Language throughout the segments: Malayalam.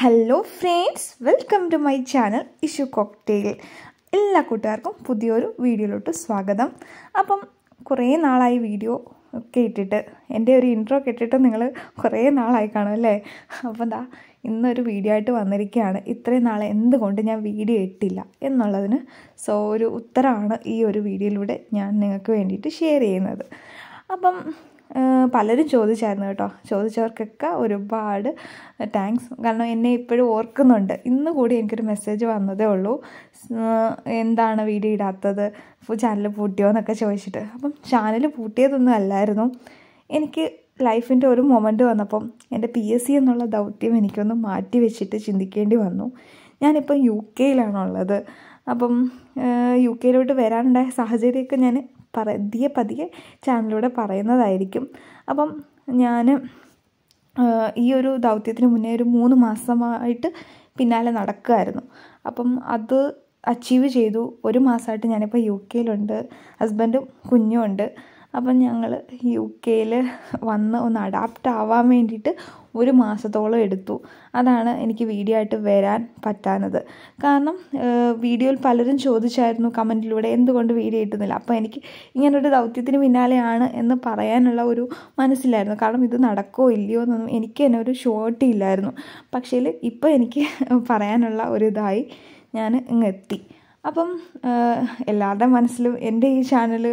hello friends welcome to my channel issue cocktail എല്ലാ കൂട്ടുകാർക്കും പുതിയൊരു വീഡിയോയിലോട്ട് സ്വാഗതം അപ്പം കുറേ നാളായി വീഡിയോ ഒക്കെ ഇട്ടിട്ട് എൻ്റെ ഒരു ഇൻട്രോ കേട്ടിട്ട് നിങ്ങൾ കുറേ നാളായി കാണും അല്ലേ അപ്പം എന്താ ഇന്നൊരു വീഡിയോ ആയിട്ട് വന്നിരിക്കുകയാണ് ഇത്രയും നാളെ എന്തുകൊണ്ട് ഞാൻ വീഡിയോ ഇട്ടില്ല എന്നുള്ളതിന് സോ ഒരു ഉത്തരമാണ് ഈ ഒരു വീഡിയോയിലൂടെ ഞാൻ നിങ്ങൾക്ക് വേണ്ടിയിട്ട് ഷെയർ ചെയ്യുന്നത് അപ്പം പലരും ചോദിച്ചായിരുന്നു കേട്ടോ ചോദിച്ചവർക്കൊക്കെ ഒരുപാട് താങ്ക്സ് കാരണം എന്നെ ഇപ്പോഴും ഓർക്കുന്നുണ്ട് ഇന്ന് കൂടി എനിക്കൊരു മെസ്സേജ് വന്നതേ ഉള്ളൂ എന്താണ് വീഡിയോ ഇടാത്തത് ചാനൽ പൂട്ടിയോ എന്നൊക്കെ ചോദിച്ചിട്ട് അപ്പം ചാനൽ പൂട്ടിയതൊന്നും അല്ലായിരുന്നു എനിക്ക് ലൈഫിൻ്റെ ഒരു മൊമെൻറ്റ് വന്നപ്പം എൻ്റെ പി എസ് സി എന്നുള്ള ദൗത്യം എനിക്കൊന്ന് മാറ്റി വെച്ചിട്ട് ചിന്തിക്കേണ്ടി വന്നു ഞാനിപ്പം യു കെയിലാണുള്ളത് അപ്പം യു കെയിലോട്ട് വരാനുണ്ടായ സാഹചര്യമൊക്കെ ഞാൻ പതിയെ പതിയെ ചാനലിലൂടെ പറയുന്നതായിരിക്കും അപ്പം ഞാൻ ഈ ഒരു ദൗത്യത്തിന് മുന്നേ ഒരു മൂന്ന് മാസമായിട്ട് പിന്നാലെ നടക്കുമായിരുന്നു അപ്പം അത് അച്ചീവ് ചെയ്തു ഒരു മാസമായിട്ട് ഞാനിപ്പോൾ യു കെയിലുണ്ട് ഹസ്ബൻഡും കുഞ്ഞും ഉണ്ട് അപ്പം ഞങ്ങൾ യു കെയിൽ വന്ന് ഒന്ന് അഡാപ്റ്റ് ആവാൻ വേണ്ടിയിട്ട് ഒരു മാസത്തോളം എടുത്തു അതാണ് എനിക്ക് വീഡിയോ ആയിട്ട് വരാൻ പറ്റാനത് കാരണം വീഡിയോയിൽ പലരും ചോദിച്ചായിരുന്നു കമൻറ്റിലൂടെ എന്തുകൊണ്ട് വീഡിയോ ഇട്ടുന്നില്ല അപ്പോൾ എനിക്ക് ഇങ്ങനൊരു ദൗത്യത്തിന് പിന്നാലെയാണ് എന്ന് പറയാനുള്ള ഒരു മനസ്സിലായിരുന്നു കാരണം ഇത് നടക്കോ ഇല്ലയോ എന്നൊന്നും എനിക്ക് തന്നെ ഒരു ഷോർട്ട് ഇല്ലായിരുന്നു പക്ഷേ ഇപ്പോൾ എനിക്ക് പറയാനുള്ള ഒരു ഇതായി ഞാൻ ഇങ്ങ് എത്തി അപ്പം എല്ലാവരുടെ മനസ്സിലും എൻ്റെ ഈ ചാനൽ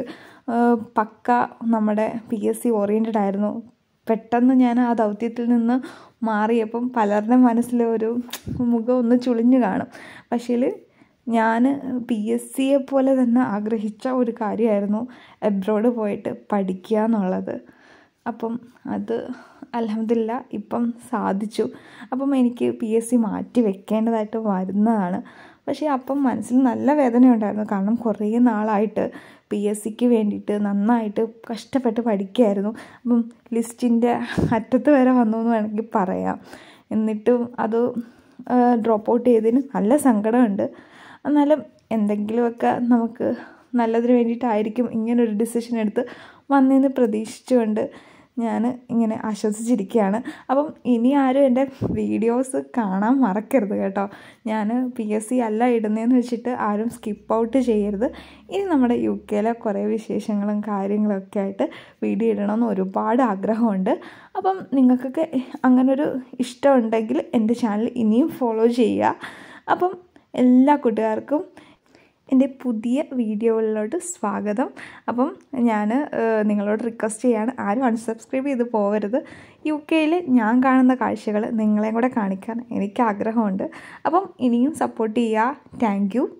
പക്ക നമ്മുടെ പി എസ് സി ഓറിയൻറ്റഡ് ആയിരുന്നു പെട്ടെന്ന് ഞാൻ ആ ദൗത്യത്തിൽ നിന്ന് മാറിയപ്പം പലരുടെ മനസ്സിൽ ഒരു മുഖം ഒന്ന് ചുളിഞ്ഞു കാണും പക്ഷേ ഞാൻ പി എസ് സിയെ പോലെ തന്നെ ആഗ്രഹിച്ച ഒരു കാര്യമായിരുന്നു എബ്രോഡ് പോയിട്ട് പഠിക്കുക എന്നുള്ളത് അപ്പം അത് അലഹമില്ല ഇപ്പം സാധിച്ചു അപ്പം എനിക്ക് പി എസ് സി മാറ്റി വെക്കേണ്ടതായിട്ട് വരുന്നതാണ് പക്ഷേ അപ്പം മനസ്സിൽ നല്ല വേദന ഉണ്ടായിരുന്നു കാരണം കുറേ നാളായിട്ട് പി എസ് സിക്ക് വേണ്ടിയിട്ട് നന്നായിട്ട് കഷ്ടപ്പെട്ട് പഠിക്കുകയായിരുന്നു അപ്പം ലിസ്റ്റിൻ്റെ അറ്റത്ത് വരെ വന്നു എന്ന് വേണമെങ്കിൽ പറയാം എന്നിട്ടും അത് ഡ്രോപ്പ് ഔട്ട് ചെയ്തതിന് നല്ല സങ്കടമുണ്ട് എന്നാലും എന്തെങ്കിലുമൊക്കെ നമുക്ക് നല്ലതിന് വേണ്ടിയിട്ടായിരിക്കും ഇങ്ങനൊരു ഡിസിഷൻ എടുത്ത് വന്നതെന്ന് പ്രതീക്ഷിച്ചുകൊണ്ട് ഞാൻ ഇങ്ങനെ ആശ്വസിച്ചിരിക്കുകയാണ് അപ്പം ഇനി ആരും എൻ്റെ വീഡിയോസ് കാണാൻ മറക്കരുത് കേട്ടോ ഞാൻ പി എസ് സി അല്ല ഇടുന്നതെന്ന് വെച്ചിട്ട് ആരും സ്കിപ്പ് ഔട്ട് ചെയ്യരുത് ഇനി നമ്മുടെ യു കെയിലെ കുറേ വിശേഷങ്ങളും കാര്യങ്ങളൊക്കെ ആയിട്ട് വീഡിയോ ഇടണമെന്ന് ഒരുപാട് ആഗ്രഹമുണ്ട് അപ്പം നിങ്ങൾക്കൊക്കെ അങ്ങനൊരു ഇഷ്ടമുണ്ടെങ്കിൽ എൻ്റെ ചാനൽ ഇനിയും ഫോളോ ചെയ്യുക അപ്പം എല്ലാ കൂട്ടുകാർക്കും എൻ്റെ പുതിയ വീഡിയോകളിലോട്ട് സ്വാഗതം അപ്പം ഞാൻ നിങ്ങളോട് റിക്വസ്റ്റ് ചെയ്യാണ് ആരും അൺസബ്സ്ക്രൈബ് ചെയ്ത് പോകരുത് യു കെയിൽ ഞാൻ കാണുന്ന കാഴ്ചകൾ നിങ്ങളെയും കൂടെ കാണിക്കാൻ എനിക്ക് ആഗ്രഹമുണ്ട് അപ്പം ഇനിയും സപ്പോർട്ട് ചെയ്യുക താങ്ക്